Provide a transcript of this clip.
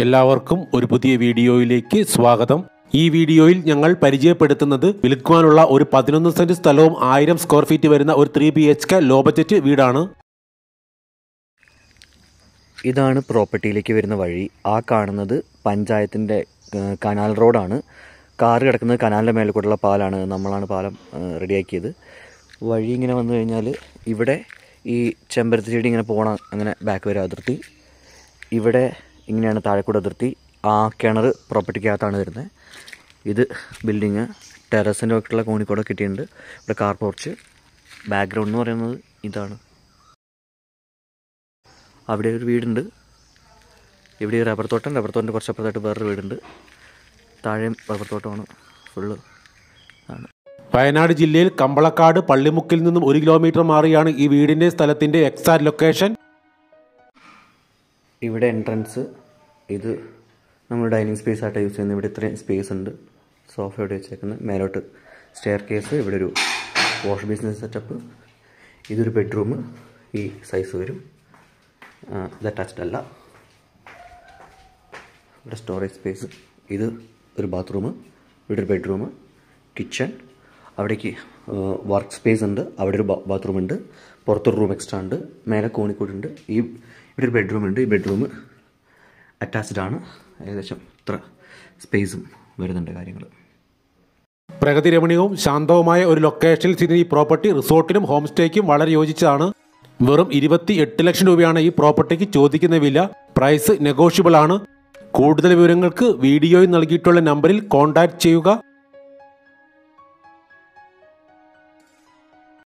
എല്ലാവർക്കും ഒരു പുതിയ വീഡിയോയിലേക്ക് സ്വാഗതം ഈ വീഡിയോയിൽ ഞങ്ങൾ പരിചയപ്പെടുത്തുന്നത് വിൽക്കുവാനുള്ള ഒരു പതിനൊന്ന് സെന്റ് സ്ഥലവും ആയിരം സ്ക്വയർ ഫീറ്റ് വരുന്ന ഒരു three B H K low budget വീടാണ് ഇതാണ് പ്രോപ്പർട്ടിയിലേക്ക് വരുന്ന വഴി ആ കാണുന്നത് പഞ്ചായത്തിൻ്റെ ഏഹ്, കനാൽ റോഡാണ് കാറ് കിടക്കുന്നത് കനാലിൻ്റെ മേലെ കൂടെയുള്ള പാലാണ് നമ്മളാണ് പാലം ഏഹ്, റെഡിയാക്കിയത് വഴി ഇങ്ങനെ വന്നു കഴിഞ്ഞാൽ ഇവിടെ ഈ ചെമ്പരത്തി ചെടി ഇങ്ങനെ പോകണം അങ്ങനെ ബാക്ക് വരെ അതിർത്തി ഇവിടെ ഇങ്ങനെയാണ് താഴെക്കൂടെ അതിർത്തി ആ കിണർ പ്രോപ്പർട്ടിക്കകത്താണ് വരുന്നത് ഇത് ബിൽഡിങ് ടെറസിൻ്റെ ഒക്കെയുള്ള കോണിക്കൂടെ കിട്ടിയിട്ടുണ്ട് ഇവിടെ കാർ പോർച്ച് ബാക്ക്ഗ്രൗണ്ട് എന്ന് പറയുന്നത് ഇതാണ് അവിടെ ഒരു വീടുണ്ട് ഇവിടെ ഈ റബ്ബർ തോട്ടം റബ്ബർ തോട്ടൻ്റെ കുറച്ച് അപ്പുറത്തായിട്ട് വേറൊരു വീടുണ്ട് താഴെയും റബ്ബർ തോട്ടമാണ് ഫുള്ള് ആണ് വയനാട് ജില്ലയിൽ കമ്പളക്കാട് പള്ളിമുക്കിൽ നിന്നും ഒരു കിലോമീറ്റർ മാറിയാണ് ഈ വീടിന്റെ സ്ഥലത്തിന്റെ എക്സാക്ട് ലൊക്കേഷൻ ഇവിടെ എൻട്രൻസ് ഇത് നമ്മൾ ഡൈനിങ് സ്പേസ് ആയിട്ട് യൂസ് ചെയ്യുന്നത് ഇവിടെ ഇത്രയും സ്പേസ് ഉണ്ട് സോഫ ഇവിടെ വെച്ചേക്കുന്നത് മേലോട്ട് സ്റ്റെയർ കേസ് ഇവിടെ ഒരു വാഷ് ബേസിൻ സെറ്റപ്പ് ഇതൊരു ബെഡ്റൂം ഈ സൈസ് വരും ആ, ഇത് അറ്റാച്ച്ഡ് അല്ല ഇവിടെ സ്റ്റോറേജ് സ്പേസ് ഇത് ഒരു ബാത്റൂം ഇവിടെ ഒരു ബെഡ്റൂം കിച്ചൺ അവിടേക്ക് വർക്ക് സ്പേസ് ഉണ്ട് അവിടെ ഒരു ബാത്റൂം ഉണ്ട് പുറത്തൊരു റൂം എക്സ്ട്രാ ഉണ്ട് മേലെ കോണിക്കൂട് ഉണ്ട് ഈ ഇവിടെ ഒരു ബെഡ്റൂം ഉണ്ട് ഈ ബെഡ്റൂം അറ്റാച്ച്ഡ് ആണ് ഏകദേശം ഇത്ര സ്പേസും വരുന്നുണ്ട് കാര്യങ്ങൾ പ്രഗതി രമണീയവും ശാന്തവുമായ ഒരു ലൊക്കേഷനിൽ സ്ഥിതി ഈ പ്രോപ്പർട്ടി റിസോർട്ടിനും ഹോം സ്റ്റേക്കും വളരെ യോജിച്ചതാണ് വെറും ഇരുപത്തി എട്ട് ലക്ഷം രൂപയാണ് ഈ പ്രോപ്പർട്ടിക്ക് ചോദിക്കുന്ന വില പ്രൈസ് നെഗോഷ്യബിൾ ആണ് കൂടുതൽ വിവരങ്ങൾക്ക് വീഡിയോയിൽ നൽകിയിട്ടുള്ള നമ്പറിൽ കോൺടാക്ട് ചെയ്യുക